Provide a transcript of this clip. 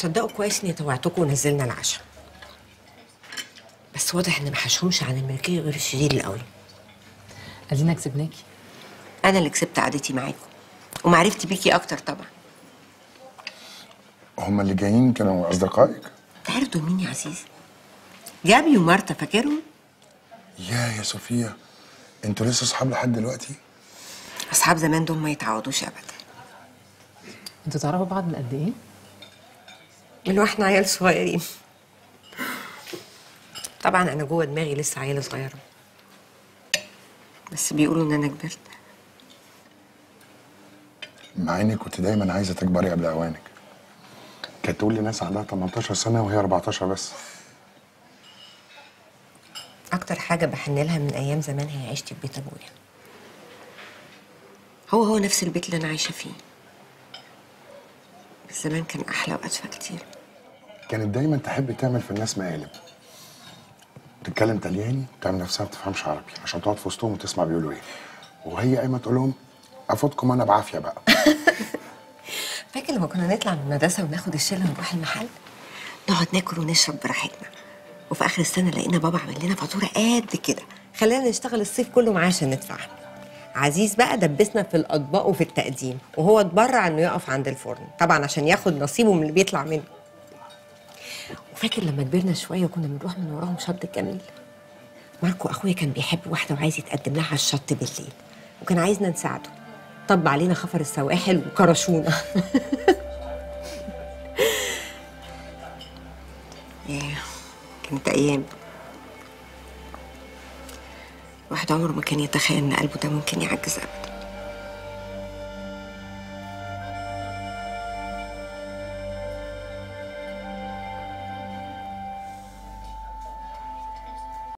تصدقوا كويس اني طوعتكم ونزلنا العشاء بس واضح ان ما حشهمش عن الملكيه غير الشديد القوي ادينا كسبناكي انا اللي كسبت قعدتي معاكم ومعرفتي بيكي اكتر طبعا هما اللي جايين كانوا اصدقائك انت عارف دول مين يا عزيز جابي ومارتا فاكرهم يا يا صوفيا انتوا لسه اصحاب لحد دلوقتي اصحاب زمان دول ما يتعوضوش ابدا انتوا تعرفوا بعض من قد ايه من واحنا عيال صغيرين طبعا انا جوه دماغي لسه عيله صغيره بس بيقولوا ان انا كبرت مع انك كنت دايما عايزه تكبري قبل اوانك كانت تقول لي ناس عندها 18 سنه وهي 14 بس اكتر حاجه بحن لها من ايام زمان هي عيشتي في بيت ابويا هو هو نفس البيت اللي انا عايشه فيه بس زمان كان احلى وادفى كتير كانت دايما تحب تعمل في الناس مقالب تتكلم طلياني وتعمل نفسها ما بتفهمش عربي عشان تقعد في وسطهم وتسمع بيقولوا ايه وهي قايمه تقول لهم افوتكم انا بعافيه بقى فاكر لما كنا نطلع من المدرسه وناخد الشله ونروح المحل نقعد ناكل ونشرب براحتنا وفي اخر السنه لقينا بابا عامل لنا فاتوره قد كده خلانا نشتغل الصيف كله معاه عشان ندفعها عزيز بقى دبسنا في الاطباق وفي التقديم وهو اتبرع انه يقف عند الفرن طبعا عشان ياخد نصيبه من اللي بيطلع منه وفاكر لما كبرنا شويه وكنا بنروح من وراهم شط الجميل ماركو اخويا كان بيحب واحده وعايز يتقدم لها على الشط بالليل وكان عايزنا نساعده طب علينا خفر السواحل وكرشونا ياه كانت ايام الواحد عمره ما كان يتخيل ان قلبه ده ممكن يعجز ابدا